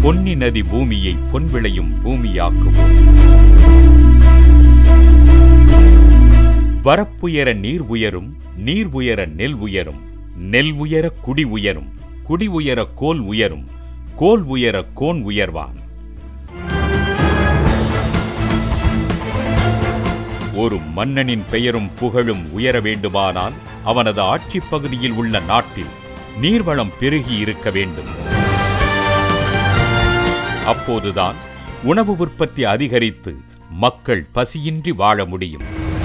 பொன்னி நதி பூமியை பொன் விளையும் பூமியாக்குவோம் வரப்புயர நீர் உயரும் நீர் உயர நெல் உயரும் நெல் உயர குடி உயரும் குடி உயர கோல் உயரும் கோல் உயர கோன் உயர்வான் ஒரு மன்னனின் பெயரும் புகழும் உயர வேண்டுமானால் அவனது ஆட்சிப் பகுதியில் உள்ள நாட்டில் நீர்வளம் பெருகி இருக்க வேண்டும் அப்போதுதான் உணவு உற்பத்தி அதிகரித்து மக்கள் பசியின்றி வாழ முடியும்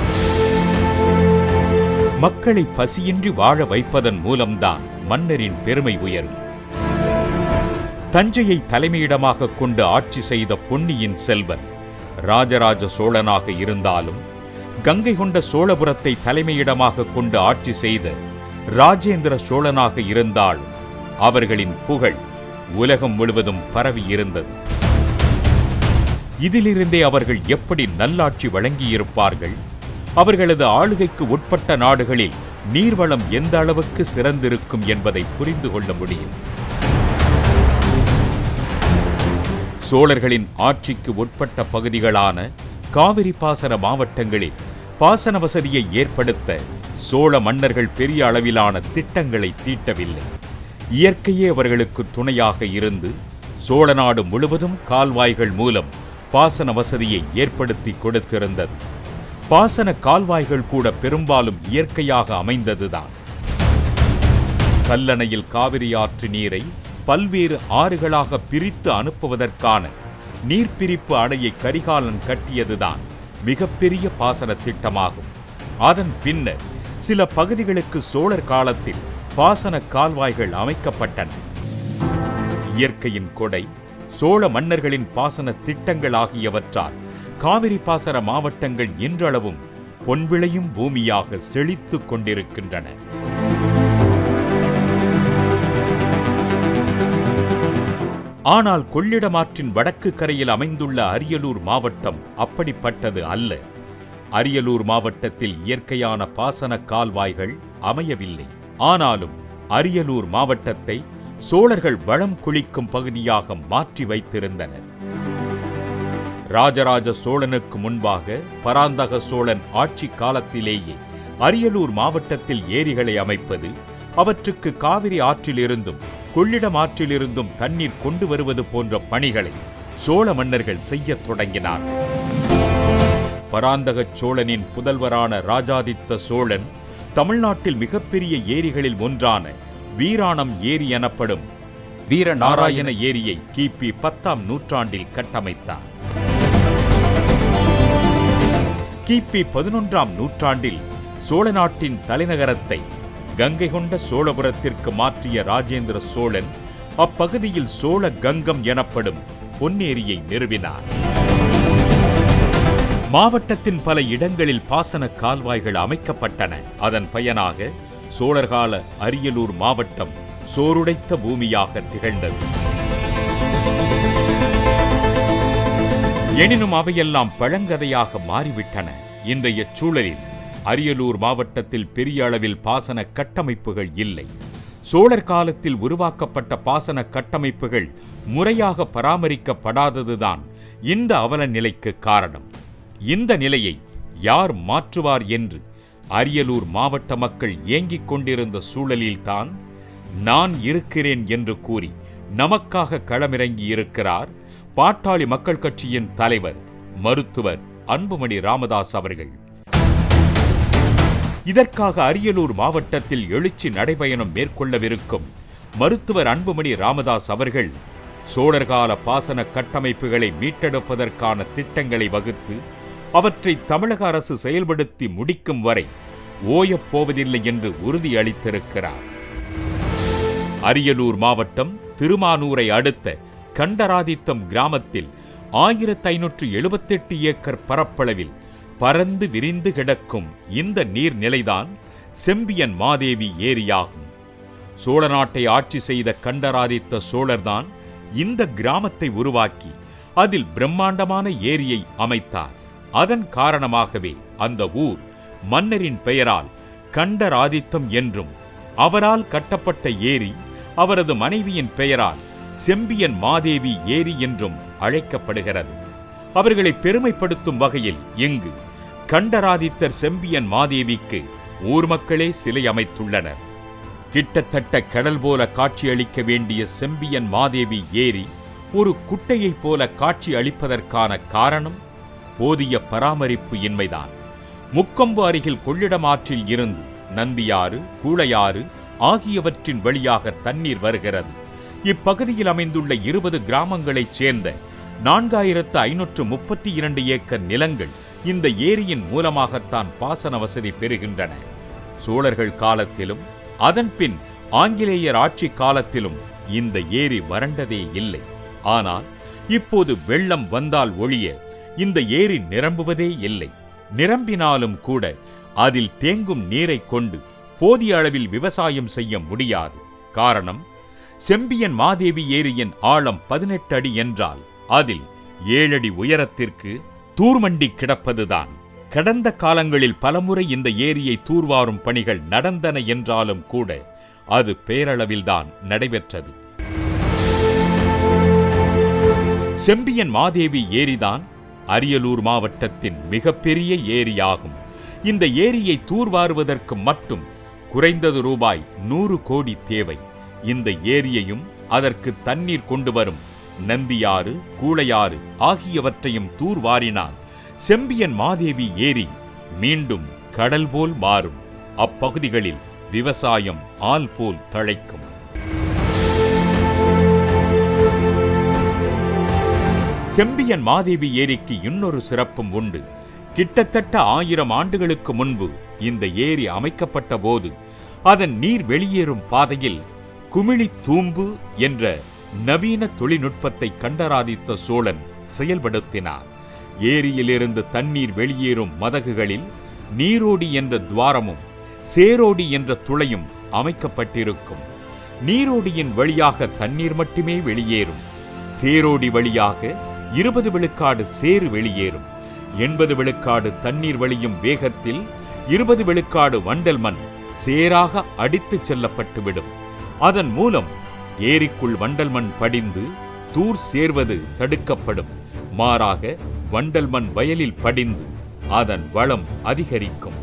மக்களை பசியின்றி வாழ வைப்பதன் மூலம்தான் மன்னரின் பெருமை உயரும் தஞ்சையை தலைமையிடமாக கொண்டு ஆட்சி செய்த பொன்னியின் செல்வன் ராஜராஜ சோழனாக இருந்தாலும் கங்கை கொண்ட சோழபுரத்தை தலைமையிடமாக கொண்டு ஆட்சி செய்த ராஜேந்திர சோழனாக இருந்தாலும் அவர்களின் புகழ் உலகம் முழுவதும் பரவி இருந்தது இதிலிருந்தே அவர்கள் எப்படி நல்லாட்சி வழங்கியிருப்பார்கள் அவர்களது ஆளுகைக்கு உட்பட்ட நாடுகளில் நீர்வளம் எந்த அளவுக்கு சிறந்திருக்கும் என்பதை புரிந்து கொள்ள முடியும் சோழர்களின் ஆட்சிக்கு உட்பட்ட பகுதிகளான காவிரி பாசன மாவட்டங்களில் பாசன வசதியை ஏற்படுத்த சோழ மன்னர்கள் பெரிய அளவிலான திட்டங்களை தீட்டவில்லை இயற்கையே அவர்களுக்கு துணையாக இருந்து சோழ நாடு முழுவதும் கால்வாய்கள் மூலம் பாசன வசதியை ஏற்படுத்தி கொடுத்திருந்தது பாசன கால்வாய்கள் கூட பெரும்பாலும் இயற்கையாக அமைந்ததுதான் கல்லணையில் காவிரி ஆற்று நீரை பல்வேறு ஆறுகளாக பிரித்து அனுப்புவதற்கான நீர்பிரிப்பு அணையை கரிகாலன் கட்டியதுதான் மிகப்பெரிய பாசன திட்டமாகும் அதன் பின்னர் சில பகுதிகளுக்கு சோழர் காலத்தில் பாசன கால்வாய்கள் அமைக்கப்பட்டன இயற்கையின் கொடை சோழ மன்னர்களின் பாசன திட்டங்கள் ஆகியவற்றால் காவிரி பாசன மாவட்டங்கள் இன்றளவும் பொன்விளையும் பூமியாக செழித்துக் கொண்டிருக்கின்றன ஆனால் கொள்ளிடமாற்றின் வடக்கு கரையில் அமைந்துள்ள அரியலூர் மாவட்டம் அப்படிப்பட்டது அல்ல அரியலூர் மாவட்டத்தில் இயற்கையான பாசன கால்வாய்கள் அமையவில்லை ஆனாலும் அரியலூர் மாவட்டத்தை சோழர்கள் வளம் குளிக்கும் பகுதியாக மாற்றி வைத்திருந்தனர் ராஜராஜ சோழனுக்கு முன்பாக பராந்தக சோழன் ஆட்சி காலத்திலேயே அரியலூர் மாவட்டத்தில் ஏரிகளை அமைப்பது அவற்றுக்கு காவிரி ஆற்றிலிருந்தும் கொள்ளிடம் ஆற்றிலிருந்தும் தண்ணீர் கொண்டு வருவது போன்ற பணிகளை சோழ மன்னர்கள் செய்யத் தொடங்கினார் பராந்தக சோழனின் புதல்வரான ராஜாதித்த சோழன் தமிழ்நாட்டில் மிகப்பெரிய ஏரிகளில் ஒன்றான வீராணம் ஏரி எனப்படும் வீரநாராயண ஏரியை கிபி பத்தாம் நூற்றாண்டில் கட்டமைத்தார் கிபி பதினொன்றாம் நூற்றாண்டில் சோழ நாட்டின் தலைநகரத்தை கங்கை கொண்ட சோழபுரத்திற்கு மாற்றிய ராஜேந்திர சோழன் அப்பகுதியில் சோழ கங்கம் எனப்படும் பொன்னேரியை நிறுவினார் மாவட்டத்தின் பல இடங்களில் பாசன கால்வாய்கள் அமைக்கப்பட்டன அதன் பயனாக சோழர்கால அரியலூர் மாவட்டம் சோறுடைத்த பூமியாக திகழ்ந்தது எனினும் அவையெல்லாம் பழங்கதையாக மாறிவிட்டன இன்றைய சூழலில் அரியலூர் மாவட்டத்தில் பெரிய அளவில் பாசன கட்டமைப்புகள் இல்லை சோழர் காலத்தில் உருவாக்கப்பட்ட பாசன கட்டமைப்புகள் முறையாக பராமரிக்கப்படாததுதான் இந்த அவல நிலைக்கு காரணம் இந்த நிலையை யார் மாற்றுவார் என்று அரியலூர் மாவட்ட மக்கள் ஏங்கிக் கொண்டிருந்த சூழலில்தான் நான் இருக்கிறேன் என்று கூறி நமக்காக களமிறங்கி இருக்கிறார் பாட்டாளி மக்கள் கட்சியின் தலைவர் மருத்துவர் அன்புமணி ராமதாஸ் அவர்கள் இதற்காக அரியலூர் மாவட்டத்தில் எழுச்சி நடைபயணம் மேற்கொள்ளவிருக்கும் மருத்துவர் அன்புமணி ராமதாஸ் அவர்கள் சோழர்கால பாசன கட்டமைப்புகளை மீட்டெடுப்பதற்கான திட்டங்களை வகுத்து அவற்றை தமிழக அரசு செயல்படுத்தி முடிக்கும் வரை ஓயப் போவதில்லை என்று உறுதியளித்திருக்கிறார் அரியலூர் மாவட்டம் திருமானூரை அடுத்த கண்டராதித்தம் கிராமத்தில் ஆயிரத்தி ஐநூற்று எழுபத்தெட்டு ஏக்கர் பரப்பளவில் பரந்து விரிந்து கிடக்கும் இந்த நீர்நிலைதான் செம்பியன் மாதேவி ஏரியாகும் சோழ நாட்டை ஆட்சி செய்த கண்டராதித்த சோழர்தான் இந்த கிராமத்தை உருவாக்கி அதில் பிரம்மாண்டமான ஏரியை அமைத்தார் அதன் காரணமாகவே அந்த ஊர் மன்னரின் பெயரால் கண்டராதித்தம் என்றும் அவரால் கட்டப்பட்ட ஏரி அவரது மனைவியின் பெயரால் செம்பியன் மாதேவி ஏரி என்றும் அழைக்கப்படுகிறது அவர்களை பெருமைப்படுத்தும் வகையில் இங்கு கண்டராதித்தர் செம்பியன் மாதேவிக்கு ஊர் மக்களே சிலை அமைத்துள்ளனர் கிட்டத்தட்ட கடல் போல காட்சியளிக்க வேண்டிய செம்பியன் மாதேவி ஏரி ஒரு குட்டையைப் போல காட்சி அளிப்பதற்கான காரணம் போதிய பராமரிப்பு இன்மைதான் முக்கொம்பு அருகில் கொள்ளிடம் ஆற்றில் இருந்து நந்தியாறு கூழையாறு ஆகியவற்றின் வழியாக தண்ணீர் வருகிறது இப்பகுதியில் அமைந்துள்ள இருபது கிராமங்களைச் சேர்ந்த நான்காயிரத்து ஐநூற்று முப்பத்தி இரண்டு ஏக்கர் நிலங்கள் இந்த ஏரியின் மூலமாகத்தான் பாசன வசதி பெறுகின்றன சோழர்கள் காலத்திலும் அதன்பின் ஆங்கிலேயர் ஆட்சி காலத்திலும் இந்த ஏரி வறண்டதே இல்லை ஆனால் இப்போது வெள்ளம் வந்தால் ஒழிய இந்த ஏரி நிரம்புவதே இல்லை நிரம்பினாலும் கூட அதில் தேங்கும் நீரை கொண்டு போதிய அளவில் விவசாயம் செய்ய முடியாது காரணம் செம்பியன் மாதேவி ஏரியின் ஆழம் பதினெட்டு அடி என்றால் அதில் ஏழடி உயரத்திற்கு தூர்மண்டி கிடப்பதுதான் கடந்த காலங்களில் பலமுறை இந்த ஏரியை தூர்வாரும் பணிகள் நடந்தன என்றாலும் கூட அது பேரளவில்தான் நடைபெற்றது செம்பியன் மாதேவி ஏரிதான் அரியலூர் மாவட்டத்தின் மிகப்பெரிய ஏரியாகும் இந்த ஏரியை தூர்வாருவதற்கு மட்டும் குறைந்தது ரூபாய் நூறு கோடி தேவை இந்த ஏரியையும் அதற்கு தண்ணீர் கொண்டு வரும் நந்தியாறு கூழையாறு ஆகியவற்றையும் தூர்வாரினால் செம்பியன் மாதேவி ஏரி மீண்டும் கடல் போல் மாறும் அப்பகுதிகளில் விவசாயம் ஆல் போல் தழைக்கும் செம்பியன் மாதேவி ஏரிக்கு இன்னொரு சிறப்பும் உண்டு கிட்டத்தட்ட ஆயிரம் ஆண்டுகளுக்கு முன்பு இந்த ஏரி அமைக்கப்பட்ட போது அதன் நீர் வெளியேறும் பாதையில் குமிழி தூம்பு என்ற நவீன தொழில்நுட்பத்தை கண்டராதித்த சோழன் செயல்படுத்தினார் ஏரியிலிருந்து தண்ணீர் வெளியேறும் மதகுகளில் நீரோடி என்ற துவாரமும் சேரோடி என்ற துளையும் அமைக்கப்பட்டிருக்கும் நீரோடியின் வழியாக தண்ணீர் மட்டுமே வெளியேறும் சேரோடி வழியாக இருபது விழுக்காடு சேறு வெளியேறும் எண்பது விழுக்காடு தண்ணீர் வழியும் வேகத்தில் இருபது விழுக்காடு வண்டல் மண் சேராக அடித்துச் செல்லப்பட்டுவிடும் அதன் மூலம் ஏரிக்குள் வண்டல் மண் படிந்து தூர் சேர்வது தடுக்கப்படும் மாறாக வண்டல் மண் வயலில் படிந்து அதன் வளம் அதிகரிக்கும்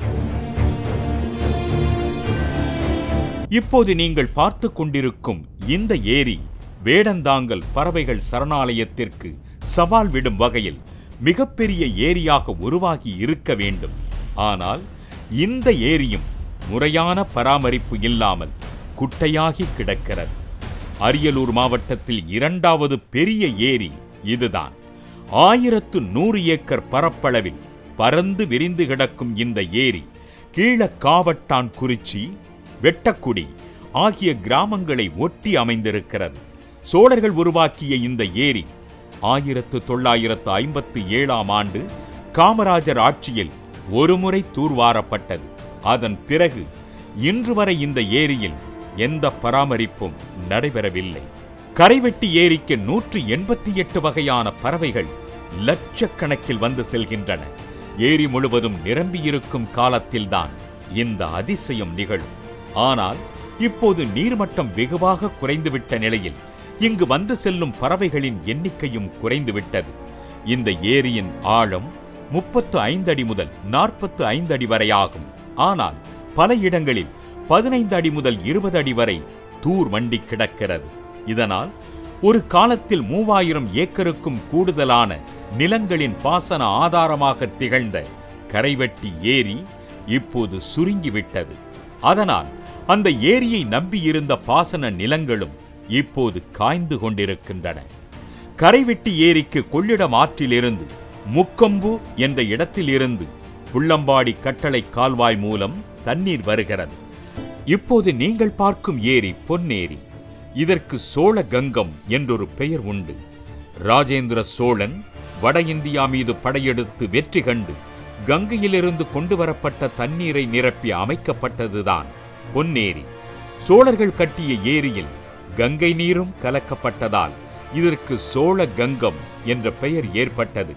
இப்போது நீங்கள் பார்த்து கொண்டிருக்கும் இந்த ஏரி வேடந்தாங்கல் பறவைகள் சரணாலயத்திற்கு சவால் விடும் வகையில் மிகப்பெரிய ஏரியாக உருவாகி இருக்க வேண்டும் ஆனால் இந்த ஏரியும் முறையான பராமரிப்பு இல்லாமல் குட்டையாகி கிடக்கிறது அரியலூர் மாவட்டத்தில் இரண்டாவது பெரிய ஏரி இதுதான் ஆயிரத்து நூறு ஏக்கர் பரப்பளவில் பரந்து விரிந்து கிடக்கும் இந்த ஏரி கீழக்காவட்டான் குறிச்சி வெட்டக்குடி ஆகிய கிராமங்களை ஒட்டி அமைந்திருக்கிறது சோழர்கள் உருவாக்கிய இந்த ஏரி ஆயிரத்து தொள்ளாயிரத்து ஐம்பத்து ஏழாம் ஆண்டு காமராஜர் ஆட்சியில் ஒருமுறை தூர்வாரப்பட்டது அதன் பிறகு இன்று வரை இந்த ஏரியில் எந்த பராமரிப்பும் நடைபெறவில்லை கரைவெட்டி ஏரிக்கு நூற்று எண்பத்தி எட்டு வகையான பறவைகள் லட்சக்கணக்கில் வந்து செல்கின்றன ஏரி முழுவதும் நிரம்பியிருக்கும் காலத்தில்தான் இந்த அதிசயம் நிகழும் ஆனால் இப்போது நீர்மட்டம் வெகுவாக குறைந்துவிட்ட நிலையில் இங்கு வந்து செல்லும் பறவைகளின் எண்ணிக்கையும் குறைந்துவிட்டது இந்த ஏரியின் ஆழம் முப்பத்து ஐந்து அடி முதல் நாற்பத்து ஐந்து அடி வரை ஆகும் ஆனால் பல இடங்களில் பதினைந்து அடி முதல் இருபது அடி வரை தூர் மண்டி கிடக்கிறது இதனால் ஒரு காலத்தில் மூவாயிரம் ஏக்கருக்கும் கூடுதலான நிலங்களின் பாசன ஆதாரமாக திகழ்ந்த கரைவெட்டி ஏரி இப்போது சுருங்கிவிட்டது அதனால் அந்த ஏரியை நம்பியிருந்த பாசன நிலங்களும் இப்போது காய்ந்து கொண்டிருக்கின்றன கரைவெட்டி ஏரிக்கு கொள்ளிடம் ஆற்றிலிருந்து முக்கொம்பு என்ற இடத்திலிருந்து புள்ளம்பாடி கட்டளை கால்வாய் மூலம் தண்ணீர் வருகிறது இப்போது நீங்கள் பார்க்கும் ஏரி பொன்னேரி இதற்கு சோழ கங்கம் என்றொரு பெயர் உண்டு ராஜேந்திர சோழன் வட இந்தியா மீது படையெடுத்து வெற்றி கண்டு கங்கையிலிருந்து கொண்டு வரப்பட்ட தண்ணீரை நிரப்பி அமைக்கப்பட்டதுதான் பொன்னேரி சோழர்கள் கட்டிய ஏரியில் கங்கை நீரும் கலக்கப்பட்டதால் இதற்கு சோழ கங்கம் என்ற பெயர் ஏற்பட்டது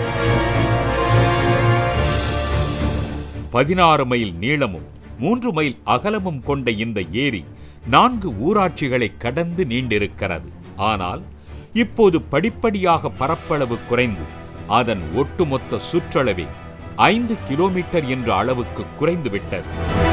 பதினாறு மைல் நீளமும் மூன்று மைல் அகலமும் கொண்ட இந்த ஏரி நான்கு ஊராட்சிகளை கடந்து நீண்டிருக்கிறது ஆனால் இப்போது படிப்படியாக பரப்பளவு குறைந்து அதன் ஒட்டுமொத்த சுற்றளவே ஐந்து கிலோமீட்டர் என்ற அளவுக்கு குறைந்துவிட்டது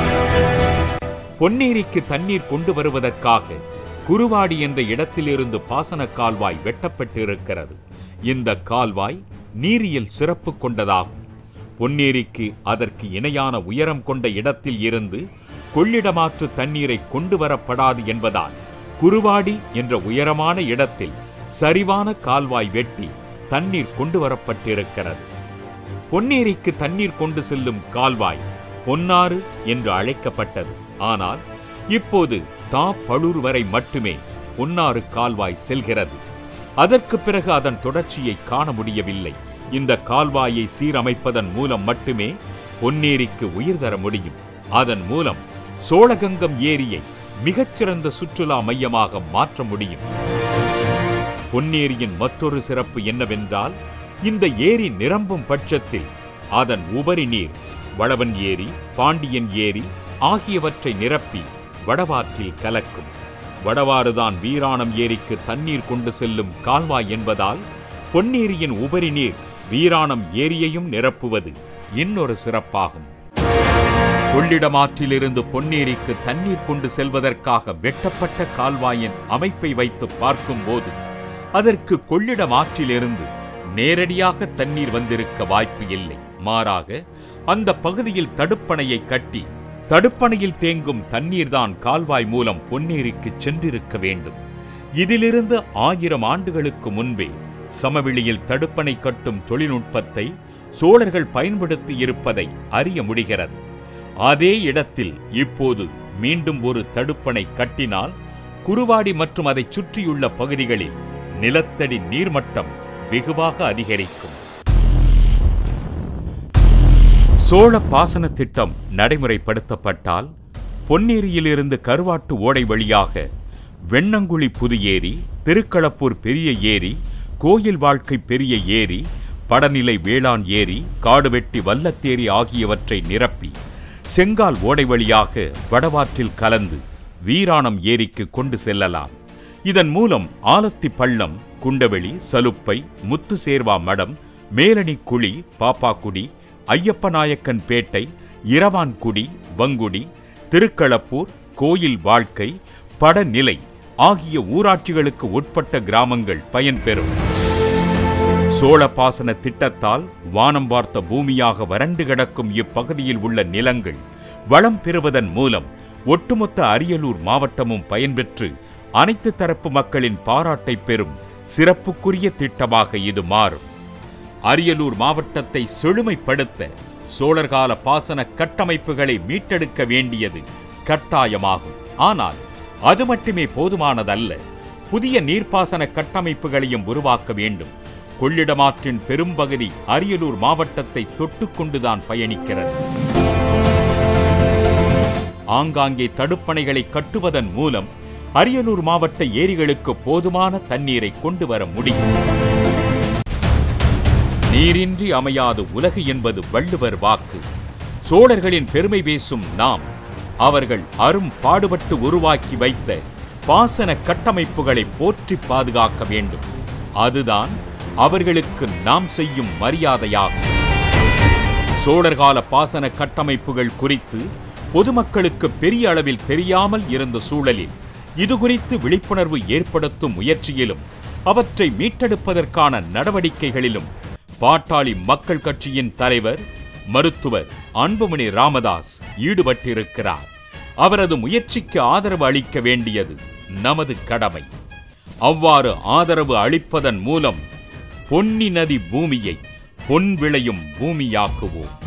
பொன்னேரிக்கு தண்ணீர் கொண்டு வருவதற்காக குருவாடி என்ற இடத்திலிருந்து பாசன கால்வாய் வெட்டப்பட்டிருக்கிறது இந்த கால்வாய் நீரியல் சிறப்பு கொண்டதாகும் பொன்னேரிக்கு அதற்கு இணையான உயரம் கொண்ட இடத்தில் இருந்து கொள்ளிடமாற்று தண்ணீரை கொண்டு வரப்படாது என்பதால் குருவாடி என்ற உயரமான இடத்தில் சரிவான கால்வாய் வெட்டி தண்ணீர் கொண்டு வரப்பட்டிருக்கிறது பொன்னேரிக்கு தண்ணீர் கொண்டு செல்லும் கால்வாய் பொன்னாறு என்று அழைக்கப்பட்டது ஆனால் இப்போது தா பழுர் வரை மட்டுமே பொன்னாறு கால்வாய் செல்கிறது அதற்கு பிறகு அதன் தொடர்ச்சியை காண முடியவில்லை இந்த கால்வாயை சீரமைப்பதன் மூலம் மட்டுமே பொன்னேரிக்கு உயிர் தர முடியும் அதன் மூலம் சோழகங்கம் ஏரியை மிகச்சிறந்த சுற்றுலா மையமாக மாற்ற முடியும் பொன்னேரியின் மற்றொரு சிறப்பு என்னவென்றால் இந்த ஏரி நிரம்பும் பட்சத்தில் அதன் உபரி நீர் வளவன் ஏரி பாண்டியன் ஏரி ஆகியவற்றை நிரப்பி வடவாற்றில் கலக்கும் வடவாறுதான் வீராணம் ஏரிக்கு தண்ணீர் கொண்டு செல்லும் கால்வாய் என்பதால் பொன்னேரியின் உபரி நீர் வீராணம் ஏரியையும் நிரப்புவது இன்னொரு சிறப்பாகும் கொள்ளிடமாற்றிலிருந்து பொன்னேரிக்கு தண்ணீர் கொண்டு செல்வதற்காக வெட்டப்பட்ட கால்வாயின் அமைப்பை வைத்து பார்க்கும்போது அதற்கு கொள்ளிடம் ஆற்றிலிருந்து நேரடியாக தண்ணீர் வந்திருக்க வாய்ப்பு இல்லை மாறாக அந்த பகுதியில் தடுப்பணையை கட்டி தடுப்பணையில் தேங்கும் தண்ணீர்தான் கால்வாய் மூலம் பொன்னேரிக்கு சென்றிருக்க வேண்டும் இதிலிருந்து ஆயிரம் ஆண்டுகளுக்கு முன்பே சமவெளியில் தடுப்பணை கட்டும் தொழில்நுட்பத்தை சோழர்கள் பயன்படுத்தி இருப்பதை அறிய முடிகிறது அதே இடத்தில் இப்போது மீண்டும் ஒரு தடுப்பணை கட்டினால் குருவாடி மற்றும் அதைச் சுற்றியுள்ள பகுதிகளில் நிலத்தடி நீர்மட்டம் வெகுவாக அதிகரிக்கும் சோழ பாசன திட்டம் நடைமுறைப்படுத்தப்பட்டால் பொன்னேரியிலிருந்து கருவாட்டு ஓடை வழியாக வெண்ணங்குழி புது ஏரி திருக்களப்பூர் பெரிய ஏரி கோயில் வாழ்க்கை பெரிய ஏரி படநிலை வேளாண் ஏரி காடுவெட்டி வல்லத்தேரி ஆகியவற்றை நிரப்பி செங்கால் ஓடை வழியாக வடவாற்றில் கலந்து வீராணம் ஏரிக்கு கொண்டு செல்லலாம் இதன் மூலம் ஆலத்தி பள்ளம் குண்டவெளி சலுப்பை முத்துசேர்வா மடம் மேலணி குழி பாப்பாக்குடி ஐயப்பநாயக்கன் பேட்டை இரவான்குடி வங்குடி திருக்களப்பூர் கோயில் வாழ்க்கை படநிலை ஆகிய ஊராட்சிகளுக்கு உட்பட்ட கிராமங்கள் பயன்பெறும் சோழ பாசன திட்டத்தால் வானம் பார்த்த பூமியாக வறண்டு கிடக்கும் இப்பகுதியில் உள்ள நிலங்கள் வளம் பெறுவதன் மூலம் ஒட்டுமொத்த அரியலூர் மாவட்டமும் பயன்பெற்று அனைத்து தரப்பு மக்களின் பாராட்டை பெறும் சிறப்புக்குரிய திட்டமாக இது மாறும் அரியலூர் மாவட்டத்தை செழுமைப்படுத்த சோழர்கால பாசன கட்டமைப்புகளை மீட்டெடுக்க வேண்டியது கட்டாயமாகும் ஆனால் அது மட்டுமே போதுமானதல்ல புதிய நீர்ப்பாசன கட்டமைப்புகளையும் உருவாக்க வேண்டும் கொள்ளிடமாற்றின் பெரும்பகுதி அரியலூர் மாவட்டத்தை தொட்டுக்கொண்டுதான் பயணிக்கிறது ஆங்காங்கே தடுப்பணைகளை கட்டுவதன் மூலம் அரியலூர் மாவட்ட ஏரிகளுக்கு போதுமான தண்ணீரை கொண்டு வர முடியும் நீரின்றி அமையாது உலகு என்பது வள்ளுவர் வாக்கு சோழர்களின் பெருமை பேசும் நாம் அவர்கள் அரும் பாடுபட்டு உருவாக்கி வைத்த பாசன கட்டமைப்புகளை போற்றி பாதுகாக்க வேண்டும் அதுதான் அவர்களுக்கு நாம் செய்யும் மரியாதையாகும் சோழர்கால பாசன கட்டமைப்புகள் குறித்து பொதுமக்களுக்கு பெரிய அளவில் தெரியாமல் இருந்த சூழலில் இது குறித்து விழிப்புணர்வு ஏற்படுத்தும் முயற்சியிலும் அவற்றை மீட்டெடுப்பதற்கான நடவடிக்கைகளிலும் பாட்டாளி மக்கள் கட்சியின் தலைவர் மருத்துவர் அன்புமணி ராமதாஸ் ஈடுபட்டிருக்கிறார் அவரது முயற்சிக்கு ஆதரவு அளிக்க வேண்டியது நமது கடமை அவ்வாறு ஆதரவு அளிப்பதன் மூலம் பொன்னி நதி பூமியை பொன் விளையும் பூமியாக்குவோம்